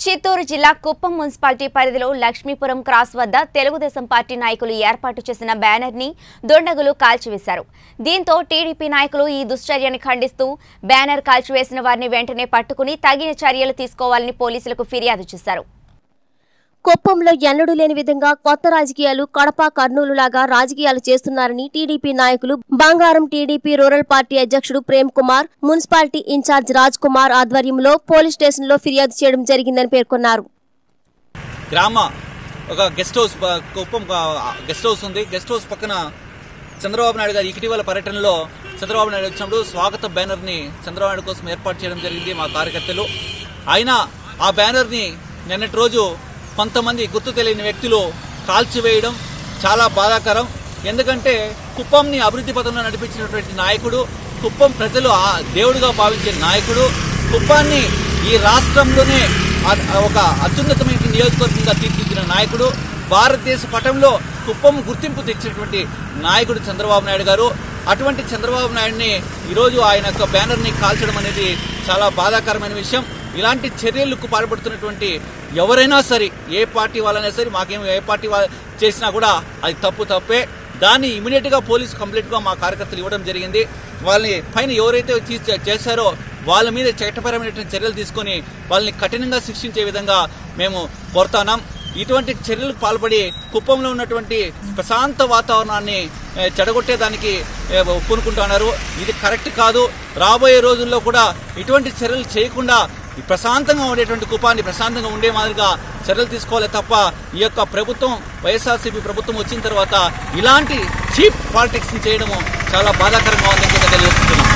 చిత్తూరు జిల్లా కుప్పం మున్సిపాలిటీ పరిధిలో లక్ష్మీపురం క్రాస్ వద్ద తెలుగుదేశం పార్టీ నాయకులు ఏర్పాటు చేసిన బ్యానర్ ని దొండగులు కాల్చివేశారు దీంతో టీడీపీ నాయకులు ఈ దుశ్చర్యని ఖండిస్తూ బ్యానర్ కాల్చివేసిన వారిని వెంటనే పట్టుకుని తగిన చర్యలు తీసుకోవాలని పోలీసులకు ఫిర్యాదు చేశారు కుప్పంలో ఎన్నడూ లేని విధంగా కొత్త రాజకీయాలు కడప కర్నూలు లాగా రాజకీయాలు చేస్తున్నారని టీడీపీ నాయకులు బంగారం టీడీపీ రూరల్ పార్టీ అధ్యక్షుడు ప్రేమ్ కుమార్ మున్సిపాలిటీ ఇన్ఛార్జ్ రాజ్ కుమార్ ఆధ్వర్యంలో పోలీస్ స్టేషన్లో ఫిర్యాదు చేయడం జరిగిందని పేర్కొన్నారు గ్రామ ఒక గెస్ట్ హౌస్ ప- కుప్పం ఒక గెస్ట్ హౌస్ ఉంది గెస్ట్ హౌస్ పక్కన చంద్రబాబు నాయుడు గారు ఇటీవల పర్యటనలో చంద్రబాబు నాయుడు వచ్చినప్పుడు స్వాగత బ్యానర్ ని చంద్రబాబు నాయుడు కోసం ఏర్పాటు చేయడం జరిగింది మా కార్యకర్తలు అయినా ఆ బ్యానర్ ని నిన్నటి రోజు కొంతమంది గుర్తు తెలియని వ్యక్తులు కాల్చివేయడం చాలా బాధాకరం ఎందుకంటే కుప్పంని అభివృద్ధి పథంలో నడిపించినటువంటి నాయకుడు కుప్పం ప్రజలు ఆ దేవుడిగా భావించే నాయకుడు కుప్పాన్ని ఈ రాష్ట్రంలోనే అ- ఒక అత్యున్నతమైన నియోజకవర్గంగా తీర్చిదిద్దిన నాయకుడు భారతదేశ పటంలో కుప్పం గుర్తింపు తెచ్చినటువంటి నాయకుడు చంద్రబాబు నాయుడు గారు అటువంటి చంద్రబాబు నాయుడిని ఈరోజు ఆయన యొక్క బ్యానర్ని కాల్చడం అనేది చాలా బాధాకరమైన విషయం ఇలాంటి చర్యలకు పాల్పడుతున్నటువంటి ఎవరైనా సరే ఏ పార్టీ వాళ్ళైనా సరే మాకేం ఏ పార్టీ వాళ్ళ చేసినా కూడా అది తప్పు తప్పే దాన్ని ఇమీడియట్ గా పోలీసు కంప్లైంట్ గా మా కార్యకర్తలు ఇవ్వడం జరిగింది వాళ్ళని పైన ఎవరైతే చే- చేశారో వాళ్ళ మీద చట్టపరమైనటువంటి చర్యలు తీసుకొని వాళ్ళని కఠినంగా శిక్షించే విధంగా మేము కోరుతున్నాం ఇటువంటి చర్యలకు పాల్పడి కుప్పంలో ఉన్నటువంటి ప్రశాంత వాతావరణాన్ని ఏ, చెడగొట్టేదానికి ఏ, పూనుకుంటున్నారు ఇది కరెక్ట్ కాదు రాబోయే రోజుల్లో కూడా ఇటువంటి చర్యలు చేయకుండా ఈ ప్రశాంతంగా ఉండేటువంటి కుపాన్ని ప్రశాంతంగా ఉండే మాదిరిగా చర్యలు తీసుకోవాలి తప్ప ఈ యొక్క ప్రభుత్వం వైఎస్ఆర్సీపీ ప్రభుత్వం వచ్చిన తర్వాత ఇలాంటి చీప్ పాలిటిక్స్ చేయడము చాలా బాధాకరంగా ఉందని కూడా తెలియజేస్తున్నాం